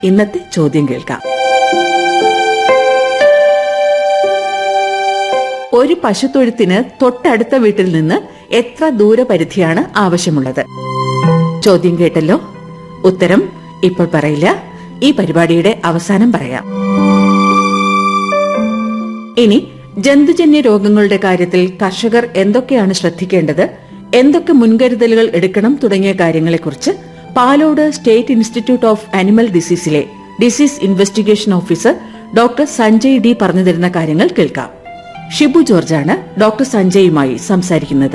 ഇന്നത്തെ ചോദ്യം കേൾക്കാം ഒരു പശുത്തൊഴുത്തിന് തൊട്ടടുത്ത വീട്ടിൽ നിന്ന് എത്ര ദൂരപരിധിയാണ് ആവശ്യമുള്ളത് ചോദ്യം കേട്ടല്ലോ ഉത്തരം ഇപ്പോൾ പറയില്ല ഈ പരിപാടിയുടെ അവസാനം പറയാം ഇനി ജന്തുജന്യ രോഗങ്ങളുടെ കാര്യത്തിൽ കർഷകർ എന്തൊക്കെയാണ് ശ്രദ്ധിക്കേണ്ടത് എന്തൊക്കെ മുൻകരുതലുകൾ എടുക്കണം തുടങ്ങിയ കാര്യങ്ങളെക്കുറിച്ച് Palode state institute of animal ഡിസീസിലെ disease investigation officer doctor Sanjay D പറഞ്ഞു തരുന്ന കാര്യങ്ങൾ കേൾക്കാം ഷിബു ജോർജാണ് ഡോക്ടർ സഞ്ജയുമായി സംസാരിക്കുന്നത്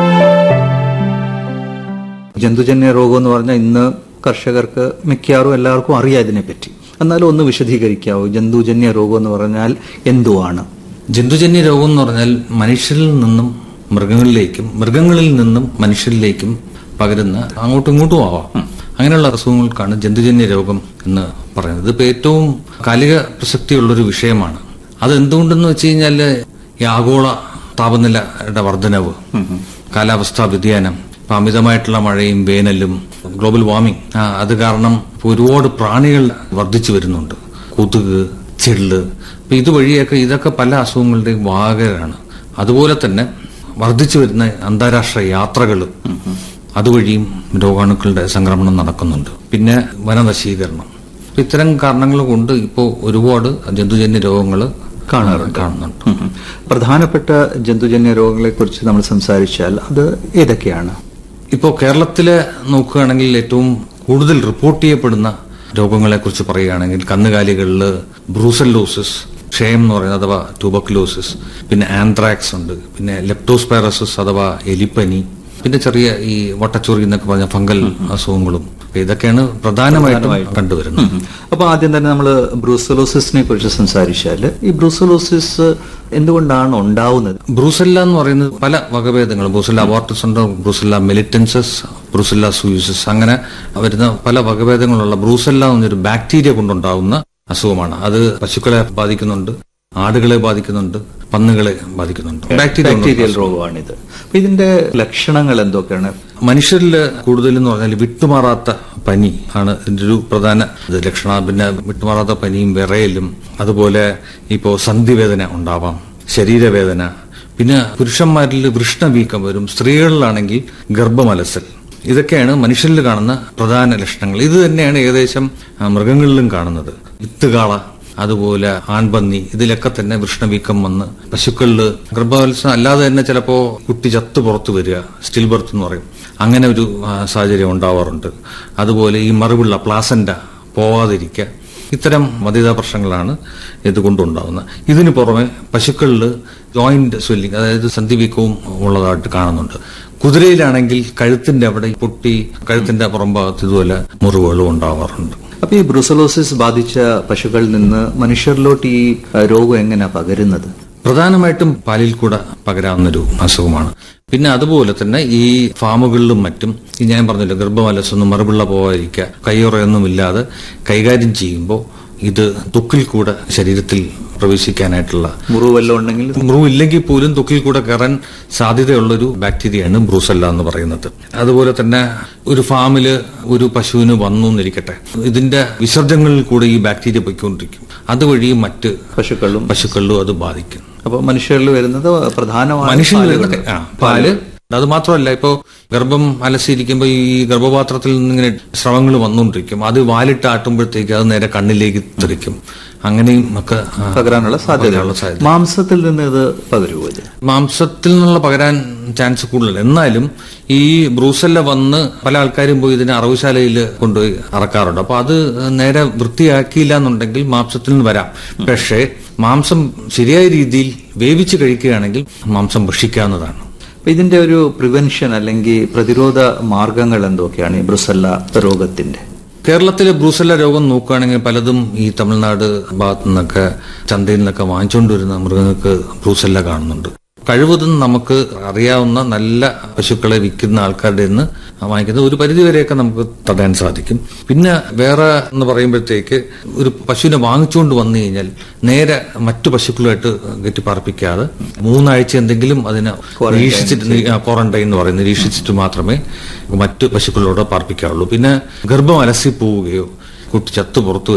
ജന്തുജന്യ രോഗം എന്ന് പറഞ്ഞാൽ ഇന്ന് കർഷകർക്ക് മിക്കവാറും എല്ലാവർക്കും അറിയാം ഇതിനെപ്പറ്റി എന്നാലും ഒന്ന് വിശദീകരിക്കാവോ ജന്തുജന്യ രോഗം എന്ന് പറഞ്ഞാൽ എന്തുവാണ് ജന്തുജന്യ രോഗം എന്ന് പറഞ്ഞാൽ മനുഷ്യരിൽ നിന്നും മൃഗങ്ങളിലേക്കും മൃഗങ്ങളിൽ നിന്നും മനുഷ്യരിലേക്കും പകരുന്ന അങ്ങോട്ടും ഇങ്ങോട്ടും ആവാം അങ്ങനെയുള്ള അസുഖങ്ങൾക്കാണ് ജന്തുജന്യ രോഗം എന്ന് പറയുന്നത് ഇതിപ്പോ ഏറ്റവും കാലിക പ്രസക്തിയുള്ളൊരു വിഷയമാണ് അത് എന്തുകൊണ്ടെന്ന് വെച്ച് കഴിഞ്ഞാല് ഈ ആഗോള താപനിലയുടെ വർധനവ് കാലാവസ്ഥാ വ്യതിയാനം ഇപ്പൊ അമിതമായിട്ടുള്ള മഴയും വേനലും ഗ്ലോബൽ വാർമിംഗ് ആ, അത് കാരണം ഇപ്പൊ ഒരുപാട് പ്രാണികൾ വർദ്ധിച്ചു വരുന്നുണ്ട് കൊതുക് ചെള്ള് അപ്പൊ ഇതുവഴിയൊക്കെ ഇതൊക്കെ പല അസുഖങ്ങളുടെയും വാഹകരാണ് അതുപോലെ തന്നെ വർദ്ധിച്ചു വരുന്ന അന്താരാഷ്ട്ര യാത്രകൾ അതുവഴിയും രോഗാണുക്കളുടെ സംക്രമണം നടക്കുന്നുണ്ട് പിന്നെ വനനശീകരണം അപ്പൊ ഇത്തരം കാരണങ്ങൾ കൊണ്ട് ഇപ്പോൾ ഒരുപാട് ജന്തുജന്യ രോഗങ്ങൾ കാണാറുണ്ട്. കാണുന്നുണ്ട് ഉം. പ്രധാനപ്പെട്ട ജന്തുജന്യ രോഗങ്ങളെ കുറിച്ച് നമ്മൾ സംസാരിച്ചാൽ അത് ഏതൊക്കെയാണ് ഇപ്പോൾ കേരളത്തിലെ നോക്കുകയാണെങ്കിൽ ഏറ്റവും കൂടുതൽ റിപ്പോർട്ട് ചെയ്യപ്പെടുന്ന രോഗങ്ങളെ കുറിച്ച് പറയുകയാണെങ്കിൽ കന്നുകാലികളിൽ ബ്രൂസല്ലോസിസ് ക്ഷയം എന്ന് പറയുന്നത് അഥവാ ട്യൂബക്ലോസിസ് പിന്നെ ആന്ത്രാക്സ് ഉണ്ട് പിന്നെ ലെപ്റ്റോസ്പൈറസിസ് അഥവാ എലിപ്പനി പിന്നെ ചെറിയ ഈ വട്ടച്ചൊറി എന്നൊക്കെ പറഞ്ഞ ഫംഗൽ അസുഖങ്ങളും അപ്പൊ ഇതൊക്കെയാണ് പ്രധാനമായിട്ടും കണ്ടുവരുന്നത് ഉം. അപ്പൊ ആദ്യം തന്നെ നമ്മൾ ബ്രൂസലോസിസിനെ കുറിച്ച് സംസാരിച്ചാൽ ഈ ബ്രൂസലോസിസ് എന്തുകൊണ്ടാണ് ഉണ്ടാവുന്നത് ബ്രൂസെല്ല എന്ന് പറയുന്നത് പല വകഭേദങ്ങൾ ബ്രൂസെല്ല അബോർട്ടസ് ഉണ്ട് ബ്രൂസെല്ല മിലിറ്റൻസസ് ബ്രൂസെല്ല സൂയിസസ് അങ്ങനെ വരുന്ന പല വകഭേദങ്ങളുള്ള ബ്രൂസെല്ല എന്നൊരു ബാക്ടീരിയ കൊണ്ടുണ്ടാവുന്ന അസുഖമാണ് അത് പശുക്കളെ ബാധിക്കുന്നുണ്ട് ആടുകളെ ബാധിക്കുന്നുണ്ട് പന്നുകളെ ബാധിക്കുന്നുണ്ട് ബാക്ടീരിയ ബാക്ടീരിയൽ രോഗമാണിത് അപ്പൊ ഇതിന്റെ ലക്ഷണങ്ങൾ എന്തൊക്കെയാണ് മനുഷ്യരിൽ കൂടുതൽ എന്ന് പറഞ്ഞാൽ വിട്ടുമാറാത്ത പനി ആണ് ഇതിന്റെ ഒരു പ്രധാന ഇത് ലക്ഷണം പിന്നെ വിട്ടുമാറാത്ത പനിയും വിറയലും അതുപോലെ ഇപ്പോ സന്ധിവേദന ഉണ്ടാവാം ശരീരവേദന പിന്നെ പുരുഷന്മാരിൽ വൃഷ്ണവീക്കം വരും സ്ത്രീകളിലാണെങ്കിൽ ഗർഭമലസൽ ഇതൊക്കെയാണ് മനുഷ്യരിൽ കാണുന്ന പ്രധാന ലക്ഷണങ്ങൾ ഇത് തന്നെയാണ് ഏകദേശം ആ, മൃഗങ്ങളിലും കാണുന്നത് വിത്തുകാള അതുപോലെ ആൺപന്നി ഇതിലൊക്കെ തന്നെ വൃഷ്ണവീക്കം വന്ന് പശുക്കളിൽ ഗർഭവത്സരം അല്ലാതെ തന്നെ ചിലപ്പോ കുട്ടി ചത്ത് പുറത്തു വരിക സ്റ്റിൽ ബർത്ത് എന്ന് പറയും അങ്ങനെ ഒരു ആ, സാഹചര്യം ഉണ്ടാവാറുണ്ട് അതുപോലെ ഈ മറുപിള്ള പ്ലാസന്റ പോവാതിരിക്കുക ഇത്തരം വധിതാ പ്രശ്നങ്ങളാണ് ഇതുകൊണ്ടുണ്ടാകുന്നത് ഇതിന് പുറമെ പശുക്കളിൽ ജോയിന്റ് സ്വെല്ലിംഗ് അതായത് സന്ധിവീക്കവും ഉള്ളതായിട്ട് കാണുന്നുണ്ട് കുതിരയിലാണെങ്കിൽ കഴുത്തിന്റെ അവിടെ പൊട്ടി കഴുത്തിന്റെ പുറംഭാഗത്ത് ഇതുപോലെ മുറിവുകളും ഉണ്ടാവാറുണ്ട് അപ്പൊ ഈ ബ്രൂസലോസിസ് ബാധിച്ച പശുക്കളിൽ നിന്ന് മനുഷ്യരിലോട്ട് ഈ അഹ്, രോഗം എങ്ങനെയാ പകരുന്നത് പ്രധാനമായിട്ടും പാലിൽ കൂടെ പകരാവുന്നൊരു അസുഖമാണ് പിന്നെ അതുപോലെ തന്നെ ഈ ഫാമുകളിലും മറ്റും ഈ ഞാൻ പറഞ്ഞല്ലോ ഗർഭമലസൊന്നും മറുപിള്ള പോകാതിരിക്കുക കയ്യുറയൊന്നും ഇല്ലാതെ കൈകാര്യം ചെയ്യുമ്പോൾ ഇത് തൊക്കിൽ കൂടെ ശരീരത്തിൽ പ്രവേശിക്കാനായിട്ടുള്ള മുറിവ് വല്ലതും ഉണ്ടെങ്കിൽ മുറിവില്ലെങ്കിൽ പോലും തൊക്കിൽ കൂടെ കയറാൻ സാധ്യതയുള്ളൊരു ബാക്ടീരിയയാണ് ബ്രൂസല്ല എന്ന് പറയുന്നത് അതുപോലെ തന്നെ ഒരു ഫാമില് ഒരു പശുവിന് വന്നു എന്നിരിക്കട്ടെ ഇതിന്റെ വിസർജനങ്ങളിൽ കൂടെ ഈ ബാക്ടീരിയ പൊയ്ക്കൊണ്ടിരിക്കും അതുവഴി മറ്റ് പശുക്കളിലും പശുക്കളിലും അത് ബാധിക്കും അപ്പൊ മനുഷ്യരിൽ വരുന്നത് പ്രധാനമായും മനുഷ്യനിൽ പാലുകൾ. വരുന്ന ആ, പാല് അത് മാത്രമല്ല ഇപ്പോ ഗർഭം അലസിയിരിക്കുമ്പോൾ ഈ ഗർഭപാത്രത്തിൽ നിന്ന് ഇങ്ങനെ സ്രവങ്ങൾ വന്നുകൊണ്ടിരിക്കും അത് വാലിട്ട് ആട്ടുമ്പോഴത്തേക്ക് അത് നേരെ കണ്ണിലേക്ക് തെറിക്കും അങ്ങനെയും ഒക്കെ ആ, പകരാനുള്ള സാധ്യത പകരാനുള്ള സാധ്യത മാംസത്തിൽ നിന്ന് ഇത് പകരുമോ ഇത് മാംസത്തിൽ നിന്നുള്ള പകരാൻ ചാൻസ് കൂടുതൽ എന്നാലും ഈ ബ്രൂസല്ല വന്ന് പല ആൾക്കാരും പോയി ഇതിനെ അറവുശാലയിൽ കൊണ്ടുപോയി അറക്കാറുണ്ട് അപ്പൊ അത് നേരെ വൃത്തിയാക്കിയില്ല എന്നുണ്ടെങ്കിൽ മാംസത്തിൽ നിന്ന് വരാം പക്ഷേ മാംസം ശരിയായ രീതിയിൽ വേവിച്ച് കഴിക്കുകയാണെങ്കിൽ മാംസം ഭക്ഷിക്കാവുന്നതാണ് അപ്പൊ ഇതിന്റെ ഒരു പ്രിവെൻഷൻ അല്ലെങ്കിൽ പ്രതിരോധ മാർഗങ്ങൾ എന്തൊക്കെയാണ് ഈ ബ്രുസല്ല രോഗത്തിന്റെ കേരളത്തിലെ ബ്രൂസല്ല രോഗം നോക്കുകയാണെങ്കിൽ പലതും ഈ തമിഴ്നാട് ഭാഗത്തു നിന്നൊക്കെ ചന്തയിൽ നിന്നൊക്കെ വാങ്ങിച്ചുകൊണ്ട് വരുന്ന മൃഗങ്ങൾക്ക് ബ്രൂസല്ല കാണുന്നുണ്ട് കഴിവതും നമുക്ക് അറിയാവുന്ന നല്ല പശുക്കളെ വിൽക്കുന്ന ആൾക്കാരുടെ നിന്ന് വാങ്ങിക്കുന്നത് ഒരു പരിധിവരെയൊക്കെ നമുക്ക് തടയാൻ സാധിക്കും പിന്നെ വേറെ എന്ന് പറയുമ്പോഴത്തേക്ക് ഒരു പശുവിനെ വാങ്ങിച്ചുകൊണ്ട് വന്നു കഴിഞ്ഞാൽ നേരെ മറ്റു പശുക്കളുമായിട്ട് കെട്ടിപ്പാർപ്പിക്കാതെ മൂന്നാഴ്ച എന്തെങ്കിലും അതിനെ നിരീക്ഷിച്ചിട്ട് ക്വാറന്റൈൻ എന്ന് പറയും നിരീക്ഷിച്ചിട്ട് മാത്രമേ മറ്റു പശുക്കളോട് പാർപ്പിക്കാവുള്ളൂ പിന്നെ ഗർഭം അലസി പോവുകയോ കുട്ടി ചത്തു പുറത്തു